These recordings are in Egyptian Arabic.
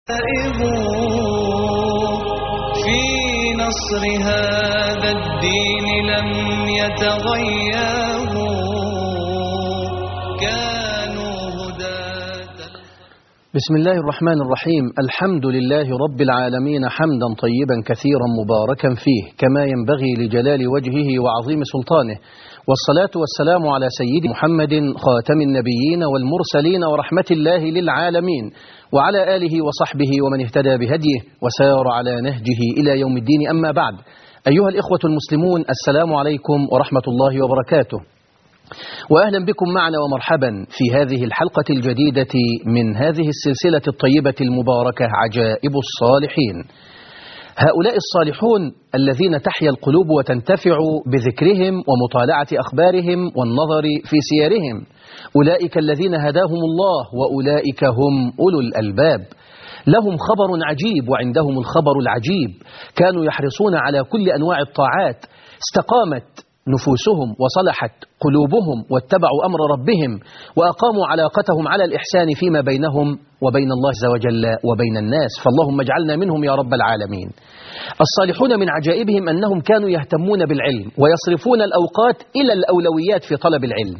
في نصر هذا الدين لم يتغيروا كانوا هداة بسم الله الرحمن الرحيم الحمد لله رب العالمين حمدا طيبا كثيرا مباركا فيه كما ينبغي لجلال وجهه وعظيم سلطانه والصلاة والسلام على سيد محمد خاتم النبيين والمرسلين ورحمة الله للعالمين وعلى آله وصحبه ومن اهتدى بهديه وسار على نهجه إلى يوم الدين أما بعد أيها الإخوة المسلمون السلام عليكم ورحمة الله وبركاته وأهلا بكم معنا ومرحبا في هذه الحلقة الجديدة من هذه السلسلة الطيبة المباركة عجائب الصالحين هؤلاء الصالحون الذين تحيا القلوب وتنتفع بذكرهم ومطالعة أخبارهم والنظر في سيرهم أولئك الذين هداهم الله وأولئك هم أولو الألباب لهم خبر عجيب وعندهم الخبر العجيب كانوا يحرصون على كل أنواع الطاعات استقامت نفوسهم وصلحت قلوبهم واتبعوا أمر ربهم وأقاموا علاقتهم على الإحسان فيما بينهم وبين الله عز وجل وبين الناس فاللهم اجعلنا منهم يا رب العالمين الصالحون من عجائبهم أنهم كانوا يهتمون بالعلم ويصرفون الأوقات إلى الأولويات في طلب العلم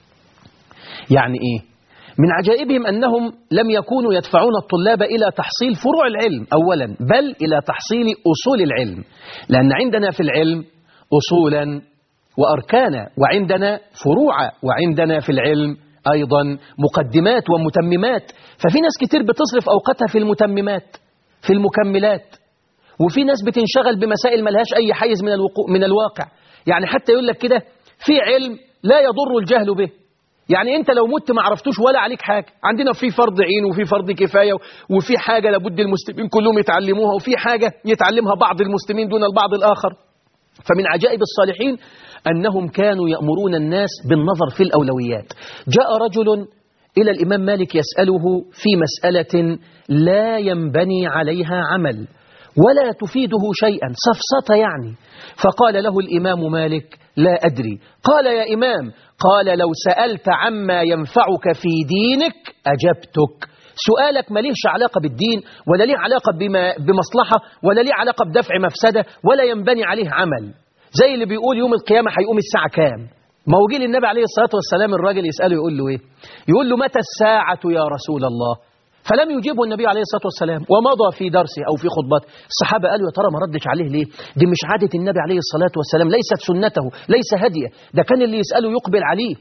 يعني إيه؟ من عجائبهم أنهم لم يكونوا يدفعون الطلاب إلى تحصيل فروع العلم أولا بل إلى تحصيل أصول العلم لأن عندنا في العلم أصولا وأركانا وعندنا فروع وعندنا في العلم أيضا مقدمات ومتممات ففي ناس كتير بتصرف أوقاتها في المتممات في المكملات وفي ناس بتنشغل بمسائل ملهاش أي حيز من, الوقو من الواقع يعني حتى يقول لك كده في علم لا يضر الجهل به يعني انت لو مت ما عرفتوش ولا عليك حاجة عندنا في فرض عين وفي فرض كفاية وفي حاجة لابد المسلمين كلهم يتعلموها وفي حاجة يتعلمها بعض المسلمين دون البعض الآخر فمن عجائب الصالحين أنهم كانوا يأمرون الناس بالنظر في الأولويات جاء رجل إلى الإمام مالك يسأله في مسألة لا ينبني عليها عمل ولا تفيده شيئا سفسطة يعني فقال له الإمام مالك لا أدري قال يا إمام قال لو سألت عما ينفعك في دينك أجبتك سؤالك ما ليش علاقة بالدين ولا ليه علاقة بما بمصلحة ولا ليه علاقة بدفع مفسدة ولا ينبني عليه عمل زي اللي بيقول يوم القيامة هيقوم الساعة كام ما هو جه للنبي عليه الصلاة والسلام الراجل يسأله يقول له إيه يقول له متى الساعة يا رسول الله فلم يجيبه النبي عليه الصلاة والسلام ومضى في درسه أو في خطبته الصحابة قالوا يا ترى ما ردش عليه ليه دي مش عادة النبي عليه الصلاة والسلام ليست سنته ليس هديه ده كان اللي يسأله يقبل عليه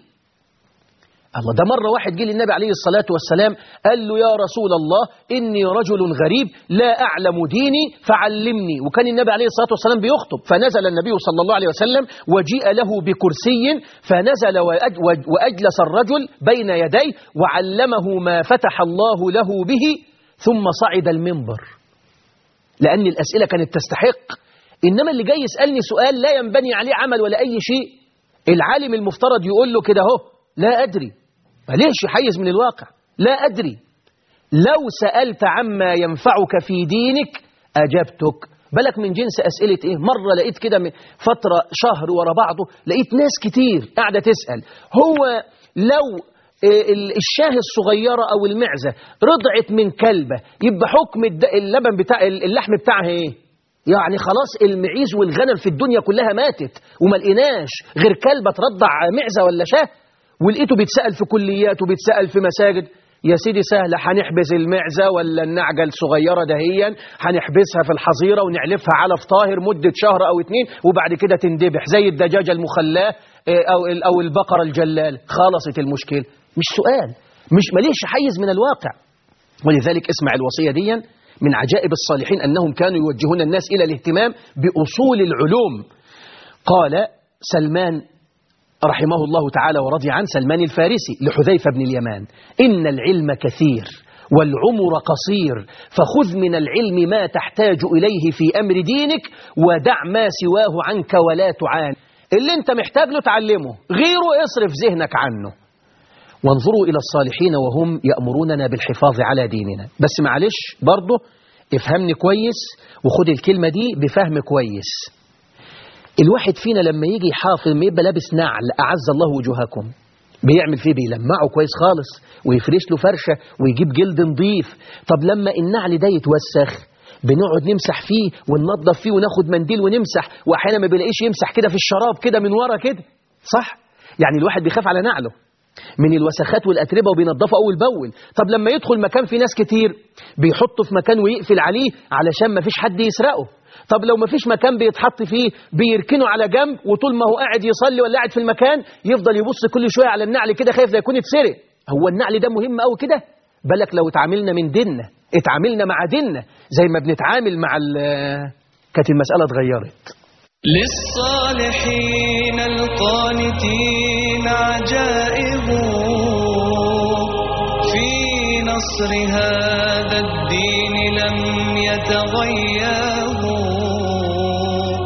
الله ده مرة واحد جه للنبي عليه الصلاة والسلام قال له يا رسول الله إني رجل غريب لا أعلم ديني فعلمني وكان النبي عليه الصلاة والسلام بيخطب فنزل النبي صلى الله عليه وسلم وجيء له بكرسي فنزل وأجلس الرجل بين يديه وعلمه ما فتح الله له به ثم صعد المنبر لأن الأسئلة كانت تستحق إنما اللي جاي يسألني سؤال لا ينبني عليه عمل ولا أي شيء العالم المفترض يقول له كده اهو لا أدري ماليش حيز من الواقع لا أدري لو سألت عما ينفعك في دينك أجبتك بالك من جنس أسئلة إيه مرة لقيت كده من فترة شهر ورا بعضه لقيت ناس كتير قاعدة تسأل هو لو الشاه الصغيرة أو المعزة رضعت من كلبة يبقى حكم اللبن بتاع اللحم بتاعها إيه يعني خلاص المعيز والغنم في الدنيا كلها ماتت وما لقيناش غير كلبة ترضع معزة ولا شاه ولقيته بيتسأل في كليات وبيتسأل في مساجد يا سيدي سهلة هنحبس المعزة ولا النعجة الصغيرة دهيا هنحبسها في الحظيرة ونعلفها على طاهر مدة شهر أو اتنين وبعد كده تندبح زي الدجاجة المخلاة أو, أو البقرة الجلال خلصت المشكلة مش سؤال مش مليش حيز من الواقع ولذلك اسمع الوصية دي من عجائب الصالحين أنهم كانوا يوجهون الناس إلى الاهتمام بأصول العلوم قال سلمان رحمه الله تعالى ورضي عن سلمان الفارسي لحذيفة بن اليمان إن العلم كثير والعمر قصير فخذ من العلم ما تحتاج إليه في أمر دينك ودع ما سواه عنك ولا تعان اللي انت محتاج له تعلمه غيره اصرف ذهنك عنه وانظروا إلى الصالحين وهم يأمروننا بالحفاظ على ديننا بس معلش برضه افهمني كويس وخد الكلمة دي بفهم كويس الواحد فينا لما يجي حافظ ما يبقى لابس نعل أعز الله وجوهكم بيعمل فيه بيلمعه كويس خالص ويفرش له فرشة ويجيب جلد نظيف طب لما النعل ده يتوسخ بنقعد نمسح فيه وننظف فيه وناخد منديل ونمسح واحيانا ما بيلاقيش يمسح كده في الشراب كده من ورا كده صح يعني الواحد بيخاف على نعله من الوسخات والأتربة وبينظفه أول بأول طب لما يدخل مكان فيه ناس كتير بيحطه في مكان ويقفل عليه علشان ما فيش حد يسرقه طب لو ما فيش مكان بيتحط فيه بيركنه على جنب وطول ما هو قاعد يصلي ولا قاعد في المكان يفضل يبص كل شوية على النعل كده خايف لا يكون اتسرق هو النعل ده مهم قوي كده بالك لو اتعاملنا من ديننا اتعاملنا مع ديننا زي ما بنتعامل مع ال- كانت المسألة اتغيرت للصالحين القانتين عجائب في نصر هذا الدين لم يتغيروا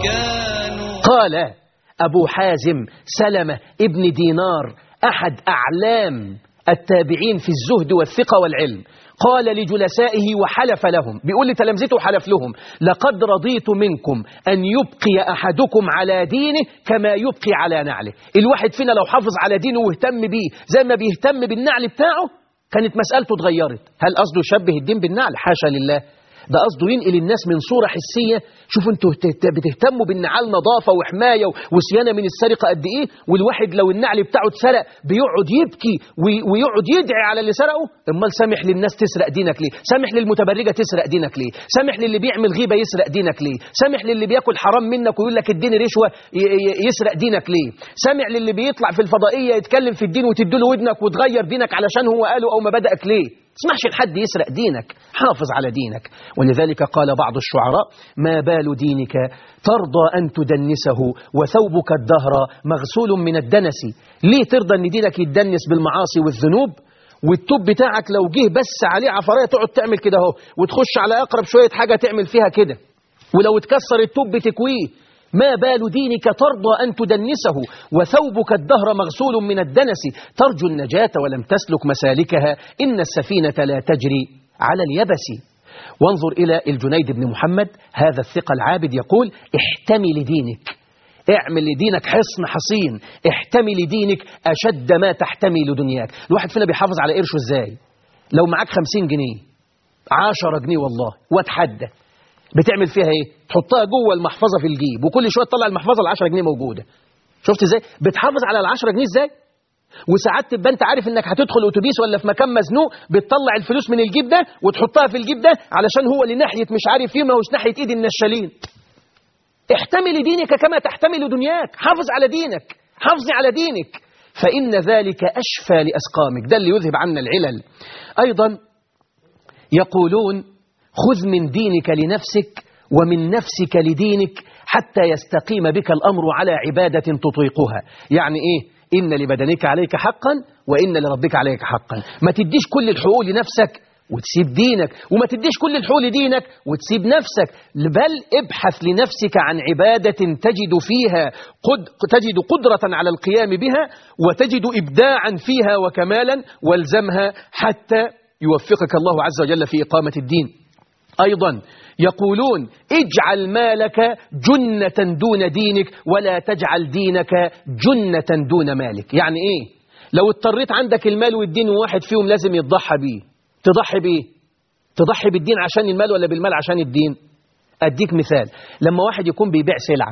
كانوا قال أبو حازم سلمة ابن دينار أحد أعلام التابعين في الزهد والثقة والعلم قال لجلسائه وحلف لهم بيقول لتلامذته وحلف لهم لقد رضيت منكم أن يبقي أحدكم على دينه كما يبقي على نعله الواحد فينا لو حافظ على دينه واهتم بيه زي ما بيهتم بالنعل بتاعه كانت مسألته اتغيرت هل قصده يشبه الدين بالنعل حاشا لله ده قصده ينقل الناس من صورة حسية شوفوا انتوا بتهت- بتهتموا بالنعال نظافة وحماية وصيانة من السرقة قد ايه والواحد لو النعل بتاعه اتسرق بيقعد يبكي وي- ويقعد يدعي على اللي سرقه امال سامح للناس تسرق دينك ليه سامح للمتبرجة تسرق دينك ليه سامح للي بيعمل غيبة يسرق دينك ليه سامح للي بياكل حرام منك ويقول لك اديني رشوة ي- ي- يسرق دينك ليه سامع للي بيطلع في الفضائية يتكلم في الدين وتديله ودنك وتغير دينك علشان هو قاله او مبادئك ليه تسمحش لحد يسرق دينك حافظ على دينك ولذلك قال بعض الشعراء ما بال دينك ترضى أن تدنسه وثوبك الدهر مغسول من الدنس ليه ترضى أن دينك يتدنس بالمعاصي والذنوب والتوب بتاعك لو جه بس عليه عفراية تقعد تعمل كده اهو وتخش على أقرب شوية حاجة تعمل فيها كده ولو اتكسر التوب بتكويه ما بال دينك ترضى أن تدنسه وثوبك الدهر مغسول من الدنس ترجو النجاة ولم تسلك مسالكها إن السفينة لا تجري على اليبس وانظر إلى الجنيد بن محمد هذا الثقة العابد يقول احتمي لدينك اعمل لدينك حصن حصين احتمي لدينك أشد ما تحتمي لدنياك الواحد فينا بيحافظ على قرشه ازاي لو معاك خمسين جنيه عشرة جنيه والله واتحدى بتعمل فيها ايه تحطها جوه المحفظه في الجيب وكل شويه تطلع المحفظه ال10 جنيه موجوده شفت ازاي بتحافظ على ال10 جنيه ازاي وساعات تبقى انت عارف انك هتدخل اتوبيس ولا في مكان مزنوق بتطلع الفلوس من الجيب ده وتحطها في الجيب ده علشان هو لناحيه مش عارف ايه ما هوش ناحيه ايد النشالين احتمي لدينك كما تحتمي لدنياك حافظ على دينك حافظي على دينك فإن ذلك أشفى لأسقامك ده اللي يذهب عنا العلل أيضا يقولون خذ من دينك لنفسك ومن نفسك لدينك حتى يستقيم بك الأمر على عبادة تطيقها يعني إيه إن لبدنك عليك حقا وإن لربك عليك حقا ما تديش كل الحقوق لنفسك وتسيب دينك وما تديش كل الحقوق لدينك وتسيب نفسك بل ابحث لنفسك عن عبادة تجد فيها قد تجد قدرة على القيام بها وتجد إبداعا فيها وكمالا والزمها حتى يوفقك الله عز وجل في إقامة الدين أيضا يقولون اجعل مالك جنة دون دينك ولا تجعل دينك جنة دون مالك يعني ايه لو اضطريت عندك المال والدين وواحد فيهم لازم يتضحى بيه تضحي بيه تضحي بالدين عشان المال ولا بالمال عشان الدين اديك مثال لما واحد يكون بيبيع سلعة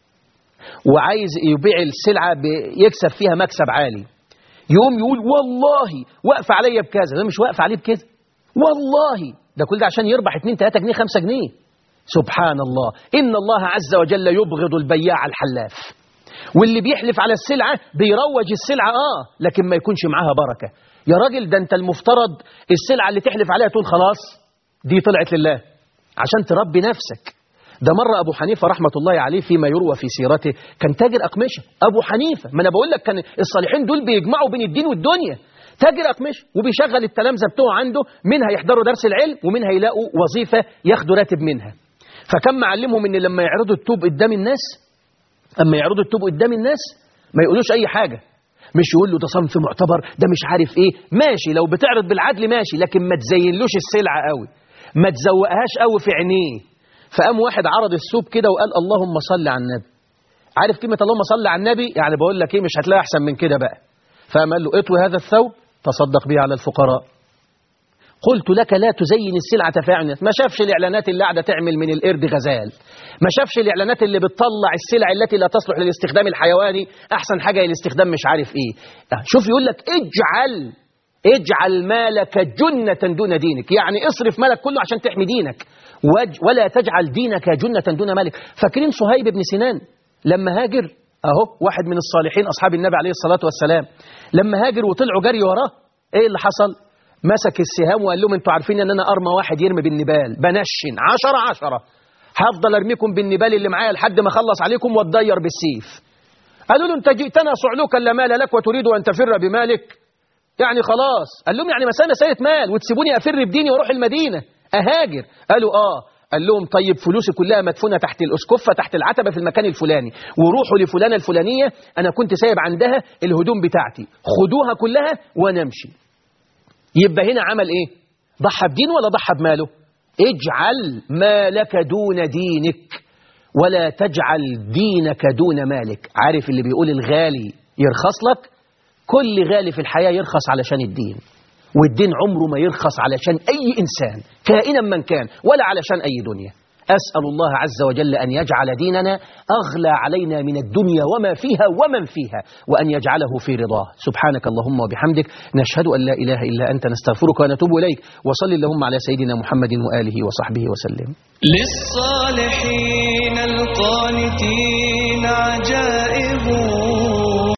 وعايز يبيع السلعة يكسب فيها مكسب عالي يقوم يقول والله واقف عليا بكذا ده مش واقف عليه بكذا والله ده كل ده عشان يربح 2 3 جنيه 5 جنيه سبحان الله إن الله عز وجل يبغض البياع الحلاف واللي بيحلف على السلعة بيروج السلعة آه لكن ما يكونش معاها بركة يا راجل ده أنت المفترض السلعة اللي تحلف عليها تقول خلاص دي طلعت لله عشان تربي نفسك ده مرة أبو حنيفة رحمة الله عليه فيما يروى في سيرته كان تاجر أقمشة أبو حنيفة ما أنا بقول لك كان الصالحين دول بيجمعوا بين الدين والدنيا تاجر أقمشة وبيشغل التلامذة بتوعه عنده منها يحضروا درس العلم ومنها يلاقوا وظيفة ياخدوا راتب منها فكان معلمهم ان لما يعرضوا التوب قدام الناس اما يعرضوا التوب قدام الناس ما يقولوش اي حاجة مش يقول له ده صنف معتبر ده مش عارف ايه ماشي لو بتعرض بالعدل ماشي لكن ما تزينلوش السلعة قوي ما تزوقهاش قوي في عينيه فقام واحد عرض السوب كده وقال اللهم صل على النبي عارف كلمة اللهم صل على النبي يعني بقول لك ايه مش هتلاقي احسن من كده بقى فقام قال له اطوي هذا الثوب تصدق به على الفقراء قلت لك لا تزين السلعة تفاعل الناس ما شافش الإعلانات اللي قاعدة تعمل من القرد غزال ما شافش الإعلانات اللي بتطلع السلع التي لا تصلح للاستخدام الحيواني أحسن حاجة للاستخدام مش عارف إيه شوف يقول لك اجعل اجعل مالك جنة دون دينك يعني اصرف مالك كله عشان تحمي دينك وج ولا تجعل دينك جنة دون مالك فاكرين صهيب بن سنان لما هاجر اهو واحد من الصالحين اصحاب النبي عليه الصلاه والسلام لما هاجر وطلعوا جري وراه ايه اللي حصل مسك السهام وقال لهم انتوا عارفين ان انا ارمى واحد يرمي بالنبال بنشن عشرة عشرة هفضل ارميكم بالنبال اللي معايا لحد ما اخلص عليكم واتضير بالسيف قالوا له انت جئتنا صعلوكا لا مال لك وتريد ان تفر بمالك يعني خلاص قال لهم يعني مسألة مسألة مال وتسيبوني افر بديني واروح المدينه اهاجر قالوا اه قال لهم طيب فلوسي كلها مدفونه تحت الاسكفه تحت العتبه في المكان الفلاني وروحوا لفلانه الفلانيه انا كنت سايب عندها الهدوم بتاعتي خدوها كلها وانا امشي يبقى هنا عمل ايه ضحى بدين ولا ضحى بماله اجعل مالك دون دينك ولا تجعل دينك دون مالك عارف اللي بيقول الغالي يرخص لك كل غالي في الحياة يرخص علشان الدين والدين عمره ما يرخص علشان أي إنسان كائنا من كان ولا علشان أي دنيا أسأل الله عز وجل أن يجعل ديننا أغلى علينا من الدنيا وما فيها ومن فيها وأن يجعله في رضاه سبحانك اللهم وبحمدك نشهد أن لا إله إلا أنت نستغفرك ونتوب إليك وصل اللهم على سيدنا محمد وآله وصحبه وسلم للصالحين القانتين عجائب